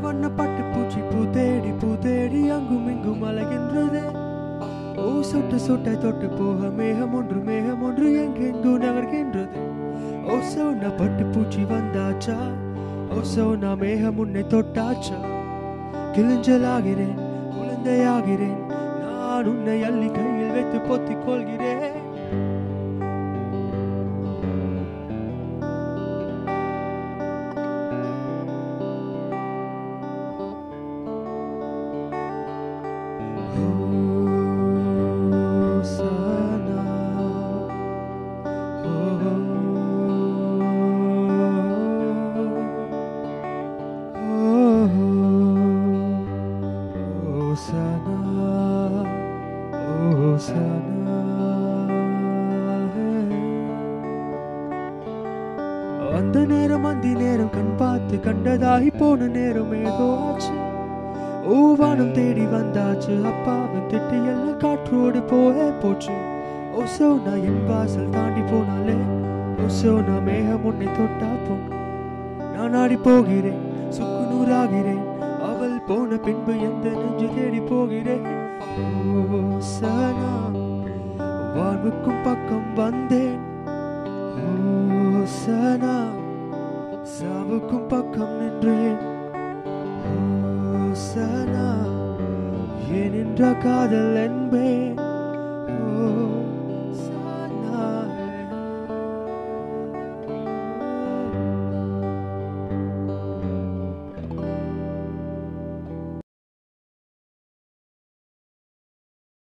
வண்ண பட்டு பூச்சி பூ தேடி பூ தேடி அங்கும் இங்கும் அலைகின்றது ஓ சொட்ட சொட்ட தொட்டு போக மேகம் ஒன்று மேகம் ஒன்று எங்கெங்கோ நகர்கின்றது ஓ சோனா பட்டு பூச்சி வந்தாச்சா ஓ சோனா மேகம் உன்னை தொட்டாச்சா கிழிஞ்சலாகிறேன் குழந்தையாகிறேன் நான் உன்னை அள்ளி கையில் வைத்து பொத்திக் கொள்கிறேன் Hosanna. Oh, Hosanna, Hosanna. அந்த நேரம் அந்தி நேரம் கண் பார்த்து கண்டதாகி போன நேரம் ஏதோ ஆச்சு ஓவானம் தேடி வந்தாச்சு அப்பாவின் திட்டு எல்லாம் காற்றோடு போக போச்சு ஓசோ நான் என் வாசல் தாண்டி போனாலே ஓசோ நான் மேகம் உன்னை தொட்டா போன நான் ஆடி போகிறேன் சுக்கு நூறாகிறேன் அவள் போன பின்பு எந்த நெஞ்சு தேடி போகிறேன் ஓசனா வாழ்வுக்கும் பக்கம் வந்தேன் ஓசனா சாவுக்கும் பக்கம் நின்றேன் ஓசனா ஏனென்ற காதல் என்பேன்